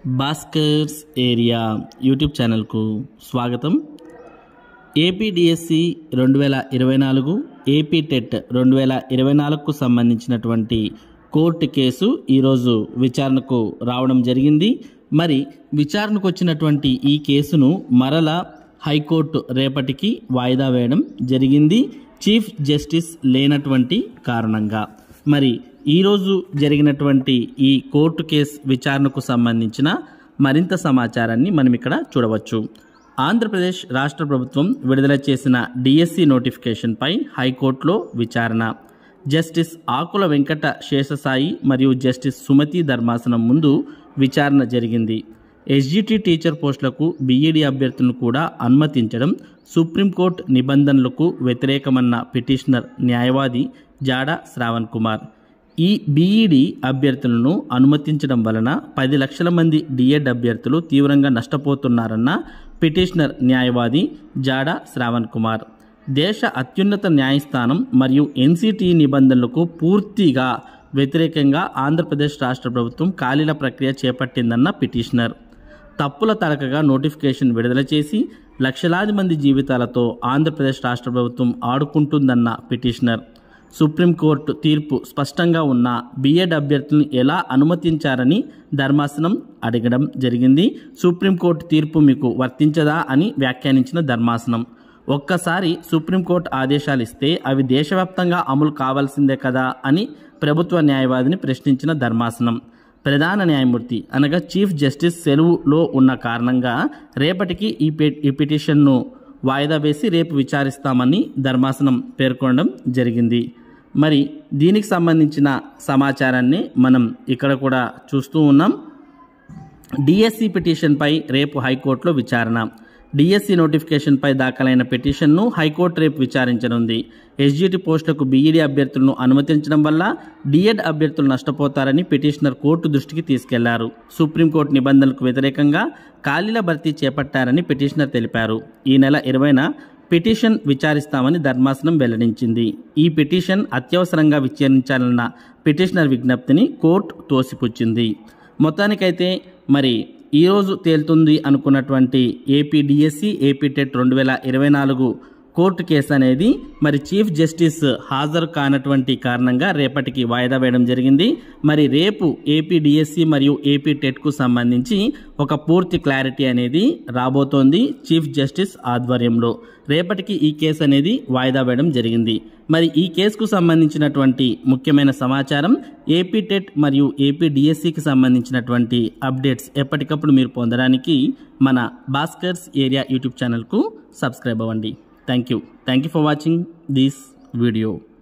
Bhaskar's area YouTube ఛానల్కు స్వాగతం APDSC రెండు వేల ఇరవై నాలుగు ఏపీ టెట్ రెండు వేల ఇరవై నాలుగుకు సంబంధించినటువంటి కోర్టు కేసు ఈరోజు విచారణకు రావడం జరిగింది మరి విచారణకు వచ్చినటువంటి ఈ కేసును మరల హైకోర్టు రేపటికి వాయిదా వేయడం జరిగింది చీఫ్ జస్టిస్ లేనటువంటి కారణంగా మరి ఈరోజు జరిగినటువంటి ఈ కోర్టు కేసు విచారణకు సంబంధించిన మరింత సమాచారాన్ని మనం ఇక్కడ చూడవచ్చు ఆంధ్రప్రదేశ్ రాష్ట్ర ప్రభుత్వం విడుదల చేసిన డిఎస్సి నోటిఫికేషన్పై హైకోర్టులో విచారణ జస్టిస్ ఆకుల వెంకట శేషసాయి మరియు జస్టిస్ సుమతి ధర్మాసనం ముందు విచారణ జరిగింది ఎస్జిటి టీచర్ పోస్టులకు బీఈడి అభ్యర్థులను కూడా అనుమతించడం సుప్రీంకోర్టు నిబంధనలకు వ్యతిరేకమన్న పిటిషనర్ న్యాయవాది జాడ శ్రావణ్ కుమార్ ఈ బీఈడి అభ్యర్థులను అనుమతించడం వలన పది లక్షల మంది డిఎడ్ అభ్యర్థులు తీవ్రంగా నష్టపోతున్నారన్న పిటిషనర్ న్యాయవాది జాడ శ్రావణ్ కుమార్ దేశ అత్యున్నత న్యాయస్థానం మరియు ఎన్సిటి నిబంధనలకు పూర్తిగా వ్యతిరేకంగా ఆంధ్రప్రదేశ్ రాష్ట్ర ప్రభుత్వం ఖాళీల ప్రక్రియ చేపట్టిందన్న పిటిషనర్ తప్పుల తడకగా నోటిఫికేషన్ విడుదల చేసి లక్షలాది మంది జీవితాలతో ఆంధ్రప్రదేశ్ రాష్ట్ర ప్రభుత్వం ఆడుకుంటుందన్న పిటిషనర్ సుప్రీంకోర్టు తీర్పు స్పష్టంగా ఉన్న బీఎడ్ అభ్యర్థులను ఎలా అనుమతించారని ధర్మాసనం అడగడం జరిగింది సుప్రీంకోర్టు తీర్పు మీకు వర్తించదా అని వ్యాఖ్యానించిన ధర్మాసనం ఒక్కసారి సుప్రీంకోర్టు ఆదేశాలు ఇస్తే అవి దేశవ్యాప్తంగా అమలు కావాల్సిందే కదా అని ప్రభుత్వ న్యాయవాదిని ప్రశ్నించిన ధర్మాసనం ప్రధాన న్యాయమూర్తి అనగా చీఫ్ జస్టిస్ సెలవులో ఉన్న కారణంగా రేపటికి ఈ పి- ఈ పిటిషన్ను వాయిదా వేసి రేపు విచారిస్తామని ధర్మాసనం పేర్కొనడం జరిగింది మరి దీనికి సంబంధించిన సమాచారాన్ని మనం ఇక్కడ కూడా చూస్తూ ఉన్నాం డిఎస్సి పిటిషన్పై రేపు హైకోర్టులో విచారణ డిఎస్సి నోటిఫికేషన్పై దాఖలైన పిటిషన్ను హైకోర్టు రేపు విచారించనుంది ఎస్జిటి పోస్టులకు బీఈడి అభ్యర్థులను అనుమతించడం వల్ల డిఎడ్ అభ్యర్థులు నష్టపోతారని పిటిషనర్ కోర్టు దృష్టికి తీసుకెళ్లారు సుప్రీంకోర్టు నిబంధనలకు వ్యతిరేకంగా ఖాళీల భర్తీ చేపట్టారని పిటిషనర్ తెలిపారు ఈ నెల ఇరవైన పిటిషన్ విచారిస్తామని ధర్మాసనం వెల్లడించింది ఈ పిటిషన్ అత్యవసరంగా విచారించాలన్న పిటిషనర్ విజ్ఞప్తిని కోర్టు తోసిపుచ్చింది మొత్తానికైతే మరి ఈరోజు తేలుతుంది అనుకున్నటువంటి ఏపీ డిఎస్సి ఏపీ టెట్ రెండు వేల ఇరవై నాలుగు కోర్టు కేసు అనేది మరి చీఫ్ జస్టిస్ హాజరు కానటువంటి కారణంగా రేపటికి వాయిదా వేయడం జరిగింది మరి రేపు ఏపీ డిఎస్సి మరియు ఏపీ టెట్కు సంబంధించి ఒక పూర్తి క్లారిటీ అనేది రాబోతోంది చీఫ్ జస్టిస్ ఆధ్వర్యంలో రేపటికి ఈ కేసు అనేది వాయిదా వేయడం జరిగింది మరి ఈ కేసుకు సంబంధించినటువంటి ముఖ్యమైన సమాచారం ఏపీ టెట్ మరియు ఏపీ డిఎస్సికి సంబంధించినటువంటి అప్డేట్స్ ఎప్పటికప్పుడు మీరు పొందడానికి మన భాస్కర్స్ ఏరియా యూట్యూబ్ ఛానల్కు సబ్స్క్రైబ్ అవ్వండి thank you thank you for watching this video